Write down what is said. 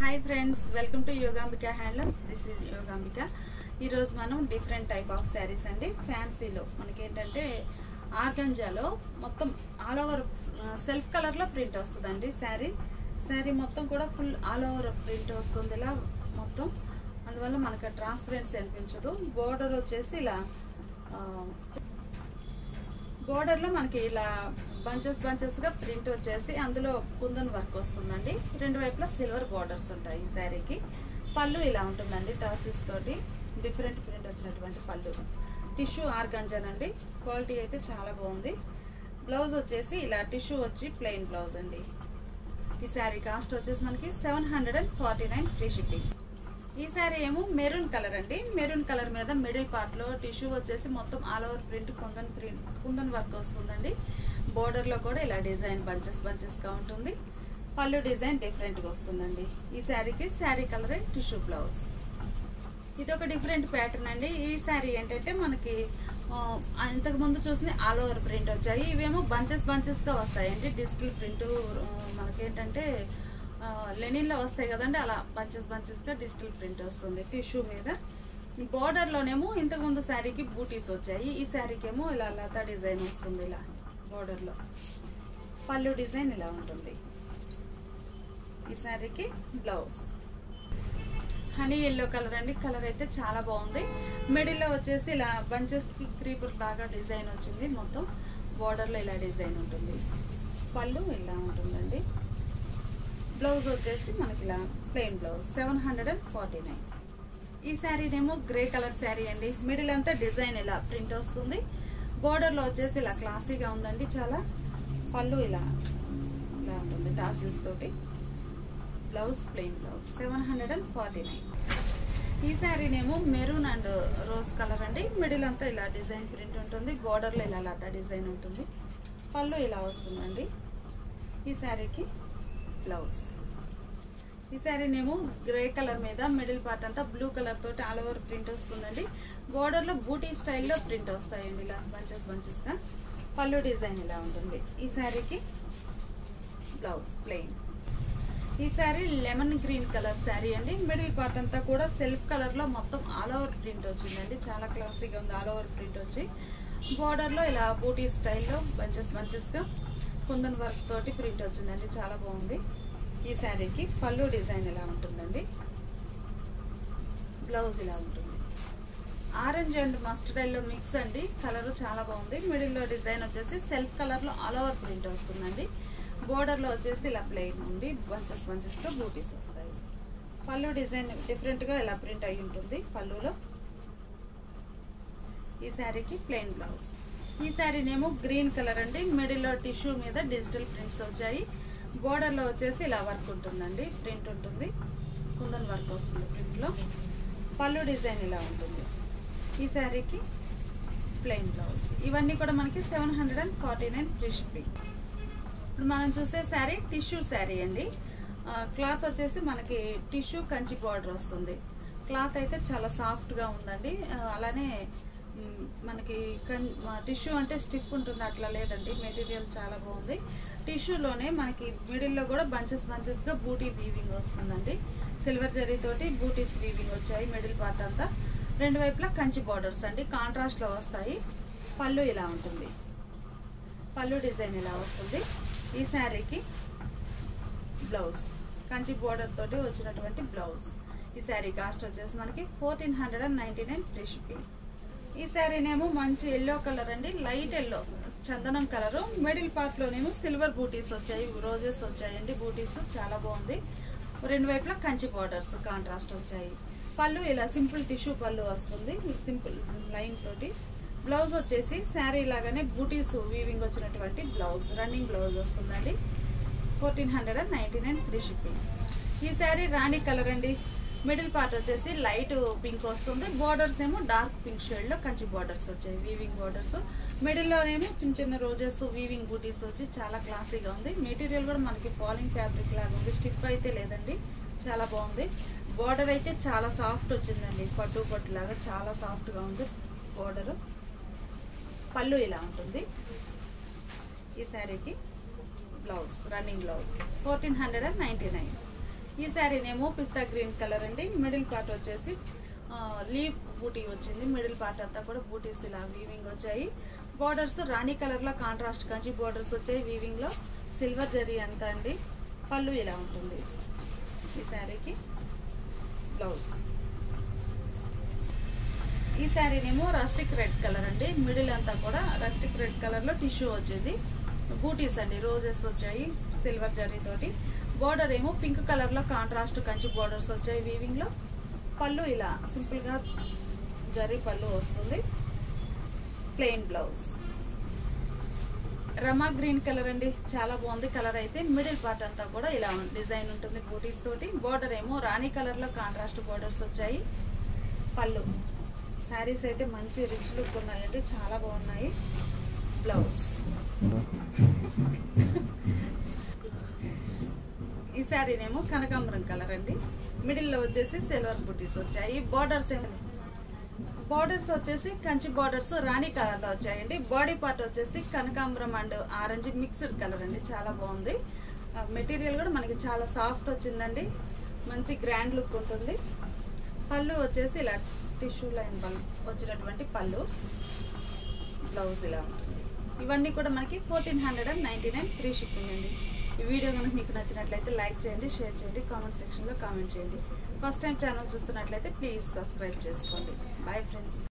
hi friends welcome to Yogambika handlooms this is Yogambika ఈరోజు మనం different type of saris అండి ఫ్యాన్సీలో మనకి ఏంటంటే ఆర్గంజాలో మొత్తం ఆల్ ఓవర్ సెల్ఫ్ కలర్లో ప్రింట్ వస్తుందండి శారీ శారీ మొత్తం కూడా ఫుల్ ఆల్ ఓవర్ ప్రింట్ వస్తుంది ఇలా మొత్తం అందువల్ల మనకు ట్రాన్స్పరెన్సీ అనిపించదు బోర్డర్ వచ్చేసి ఇలా బోర్డర్ లో మనకి ఇలా బంచెస్ బంచెస్ గా ప్రింట్ వచ్చేసి అందులో కుందన్ వర్క్ వస్తుందండి రెండు వైపులా సిల్వర్ బోర్డర్స్ ఉంటాయి ఈ శారీకి పళ్ళు ఇలా ఉంటుందండి టాసిస్ తోటి డిఫరెంట్ ప్రింట్ వచ్చినటువంటి పళ్ళు టిష్యూ ఆర్గంజన్ అండి క్వాలిటీ అయితే చాలా బాగుంది బ్లౌజ్ వచ్చేసి ఇలా టిష్యూ వచ్చి ప్లెయిన్ బ్లౌజ్ అండి ఈ శారీ కాస్ట్ వచ్చేసి మనకి seven hundred and forty nine free shipping ఈ శారీ ఏమో మెరూన్ కలర్ అండి మెరూన్ కలర్ మీద మిడిల్ పార్ట్ లో టిష్యూ వచ్చేసి మొత్తం all over print kundan print kundan work వస్తుందండి బోర్డర్ లో కూడా ఇలా డిజైన్ బంచెస్ బంచెస్ గా ఉంటుంది పళ్ళు డిజైన్ డిఫరెంట్ గా వస్తుందండి ఈ శారీకి శారీ కలర్ టిష్యూ బ్లౌజ్ ఇది ఒక డిఫరెంట్ ప్యాటర్న్ అండి ఈ శారీ ఏంటంటే మనకి ఇంతకు ముందు చూసింది ఆల్ ఓవర్ ప్రింట్ వచ్చాయి ఇవేమో బంచెస్ బంచెస్ గా వస్తాయండి డిజిటల్ ప్రింట్ మనకేంటంటే లెనిన్లో వస్తాయి కదండి అలా బంచెస్ బంచెస్గా డిజిటల్ ప్రింట్ వస్తుంది టిష్యూ మీద బోర్డర్లోనేమో ఇంతకుముందు శారీకి బూటీస్ వచ్చాయి ఈ శారీకి ఏమో ఇలా లతా డిజైన్ వస్తుంది ఇలా బోర్డర్లో పళ్ళు డిజైన్ ఇలా ఉంటుంది ఈ శారీకి బ్లౌజ్ హనీ ఎల్లో కలర్ అండి కలర్ అయితే చాలా బాగుంది మిడిల్లో వచ్చేసి ఇలా బంచెస్కి క్రీపర్ లాగా డిజైన్ వచ్చింది మొత్తం బోర్డర్లో ఇలా డిజైన్ ఉంటుంది పళ్ళు ఇలా ఉంటుందండి బ్లౌజ్ వచ్చేసి మనకి ఇలా plain blouse seven hundred and forty nine ఈ శారీనేమో గ్రే కలర్ శారీ అండి మిడిల్ అంతా డిజైన్ ఇలా ప్రింట్ వస్తుంది బోర్డర్లో వచ్చేసి ఇలా క్లాసీగా ఉందండి చాలా పళ్ళు ఇలా ఇలా ఉంటుంది టాసిల్స్ తోటి blouse plain blouse seven hundred and forty nine ఈ శారీనేమో మెరూన్ అండ్ రోజ్ కలర్ అండి మిడిల్ అంతా ఇలా డిజైన్ ప్రింట్ ఉంటుంది బోర్డర్లో ఇలా లతా డిజైన్ ఉంటుంది పళ్ళు ఇలా వస్తుందండి ఈ శారీకి బ్లౌజ్ ఈ శారీనేమో గ్రే కలర్ మీద మిడిల్ పార్ట్ అంతా బ్లూ కలర్ తోటి ఆల్ ఓవర్ ప్రింట్ వస్తుందండి బోర్డర్ లో బూటీ స్టైల్లో ప్రింట్ వస్తాయండి ఇలా బంచెస్ బంచెస్ గా పళ్ళు డిజైన్ ఇలా ఉంటుంది ఈ శారీకి బ్లౌజ్ ప్లెయిన్ ఈ sari lemon green colour sari అండి మిడిల్ పార్ట్ అంతా కూడా సెల్ఫ్ కలర్ లో మొత్తం ఆల్ ఓవర్ ప్రింట్ వచ్చిందండి చాలా క్లాసీగా ఉంది ఆల్ ఓవర్ ప్రింట్ వచ్చి బోర్డర్ లో ఇలా బూటీ స్టైల్లో బంచెస్ బంచెస్ గా కుందన్ వర్క్ తోటి ప్రింట్ వచ్చిందండి చాలా బాగుంది ఈ శారీకి పళ్ళు డిజైన్ ఇలా ఉంటుందండి బ్లౌజ్ ఇలా ఉంటుంది orange and mustard yellow mix అండి కలర్ చాలా బాగుంది మిడిల్లో డిజైన్ వచ్చేసి సెల్ఫ్ కలర్ లో ఆల్ ఓవర్ ప్రింట్ వస్తుందండి బోర్డర్ లో వచ్చేసి ఇలా ప్లెయిన్ ఉండి బంచెస్ బంచెస్ తో బూటీస్ వస్తాయి పళ్ళు డిజైన్ డిఫరెంట్ గా ఇలా ప్రింట్ అయి ఉంటుంది పళ్ళులో ఈ శారీకి ప్లెయిన్ బ్లౌజ్ ఈ శారీనేమో గ్రీన్ కలర్ అండి మిడిల్లో టిష్యూ మీద డిజిటల్ ప్రింట్స్ వచ్చాయి బోర్డర్లో వచ్చేసి ఇలా వర్క్ ఉంటుందండి ప్రింట్ ఉంటుంది కుందన్ వర్క్ వస్తుంది ప్రింట్లో పళ్ళు డిజైన్ ఇలా ఉంటుంది ఈ శారీకి ప్లెయిన్ బ్లౌజ్ ఇవన్నీ కూడా మనకి seven hundred and forty nine free shipping ఇప్పుడు మనం చూసే శారీ టిష్యూ శారీ అండి క్లాత్ వచ్చేసి మనకి టిష్యూ కంచి బార్డర్ వస్తుంది క్లాత్ అయితే చాలా సాఫ్ట్గా ఉందండి అలానే మనకి టిష్యూ అంటే స్టిఫ్ ఉంటుంది అట్లా లేదండి మెటీరియల్ చాలా బాగుంది టిష్యూలోనే మనకి మిడిల్లో కూడా బంచెస్ బంచెస్గా బూటీ వీవింగ్ వస్తుందండి సిల్వర్ జరీ తోటి బూటీస్ వీవింగ్ వచ్చాయి మిడిల్ పార్ట్ అంతా రెండు వైపులా కంచి బార్డర్స్ అండి కాంట్రాస్ట్లో వస్తాయి పళ్ళు ఇలా ఉంటుంది పళ్ళు డిజైన్ ఇలా వస్తుంది ఈ శారీకి బ్లౌజ్ కంచి బార్డర్ తోటి వచ్చినటువంటి బ్లౌజ్ ఈ శారీ కాస్ట్ వచ్చేసి మనకి fourteen hundred and ninety nine free shipping ఈ శారీనేమో మంచి ఎల్లో కలర్ అండి లైట్ ఎల్లో చందనం కలర్ మిడిల్ పార్ట్ లోనేమో సిల్వర్ బూటీస్ వచ్చాయి రోజెస్ వచ్చాయండి బూటీస్ చాలా బాగుంది రెండు వైపులా కంచి బార్డర్స్ కాంట్రాస్ట్ వచ్చాయి పళ్ళు ఇలా సింపుల్ టిష్యూ పళ్ళు వస్తుంది సింపుల్ లైన్ తోటి బ్లౌజ్ వచ్చేసి శారీ లాగానే బూటీస్ వీవింగ్ వచ్చినటువంటి బ్లౌజ్ రన్నింగ్ బ్లౌజ్ వస్తుందండి fourteen hundred and ninety nine free shipping ఈ శారీ రాణి కలర్ అండి మిడిల్ పార్ట్ వచ్చేసి లైట్ పింక్ వస్తుంది బోర్డర్స్ ఏమో డార్క్ పింక్ షేడ్ లో కంచి బోర్డర్స్ వచ్చాయి వీవింగ్ బోర్డర్స్ మిడిల్ లోనేమో చిన్న చిన్న రోజెస్ వీవింగ్ బూటీస్ వచ్చి చాలా క్లాసీగా ఉంది మెటీరియల్ కూడా మనకి ఫాలింగ్ ఫ్యాబ్రిక్ లాగా ఉంది స్టిఫ్ అయితే లేదండి చాలా బాగుంది బోర్డర్ అయితే చాలా సాఫ్ట్ వచ్చిందండి పట్టు పట్టు లాగా చాలా సాఫ్ట్ గా ఉంది బోర్డర్ పళ్ళు ఇలా ఉంటుంది ఈ శారీకి blouse running blouse fourteen hundred and ninety nine ఈ శారీనేమో పిస్తా గ్రీన్ కలర్ అండి మిడిల్ పార్ట్ వచ్చేసి లీఫ్ బూటీ వచ్చింది మిడిల్ పార్ట్ అంతా కూడా బూటీస్ ఇలా వీవింగ్ వచ్చాయి బార్డర్స్ రాణి కలర్ లో కాంట్రాస్ట్ కంచి బార్డర్స్ వచ్చాయి వీవింగ్ లో సిల్వర్ జరీ అంతా అండి పళ్ళు ఇలా ఉంటుంది ఈ శారీకి బ్లౌజ్ ఈ శారీనేమో రస్టిక్ రెడ్ కలర్ అండి మిడిల్ అంతా కూడా రస్టిక్ రెడ్ కలర్ లో టిష్యూ వచ్చేది బూటీస్ అండి రోజెస్ వచ్చాయి సిల్వర్ జరీ తోటి బార్డర్ ఏమో పింక్ కలర్ లో కాంట్రాస్ట్ కంచి బార్డర్స్ వచ్చాయి వీవింగ్ లో పళ్ళు ఇలా సింపుల్ గా జరీ పళ్ళు వస్తుంది ప్లెయిన్ బ్లౌజ్ రమా గ్రీన్ కలర్ అండి చాలా బాగుంది కలర్ అయితే మిడిల్ పార్ట్ అంతా కూడా ఇలా డిజైన్ ఉంటుంది బూటీస్ తోటి బార్డర్ ఏమో రాణి కలర్ లో కాంట్రాస్ట్ బార్డర్స్ వచ్చాయి పళ్ళు శారీస్ అయితే మంచి రిచ్ లుక్ ఉన్నాయండి చాలా బాగున్నాయి బ్లౌజ్ ఈ శారీనేమో కనకాంబరం కలర్ అండి మిడిల్లో వచ్చేసి సిల్వర్ బుటీస్ వచ్చాయి బార్డర్స్ ఏమో బార్డర్స్ వచ్చేసి కంచి బార్డర్స్ రాణి కలర్ లో వచ్చాయండి బాడీ పార్ట్ వచ్చేసి కనకాంబరం అండ్ ఆరెంజ్ మిక్స్డ్ కలర్ అండి చాలా బాగుంది మెటీరియల్ కూడా మనకి చాలా సాఫ్ట్ వచ్చిందండి మంచి గ్రాండ్ లుక్ ఉంటుంది పళ్ళు వచ్చేసి ఇలా టిష్యూ లైన్ పళ్ళు వచ్చినటువంటి పళ్ళు బ్లౌజ్ ఇలా ఉంటుంది ఇవన్నీ కూడా మనకి fourteen hundred and ninety nine free shipping అండి ఈ వీడియో కనుక మీకు నచ్చినట్లయితే లైక్ చేయండి షేర్ చేయండి కామెంట్ సెక్షన్లో కామెంట్ చేయండి ఫస్ట్ టైం ఛానల్ చూస్తున్నట్లయితే ప్లీజ్ సబ్స్క్రైబ్ చేసుకోండి బాయ్ ఫ్రెండ్స్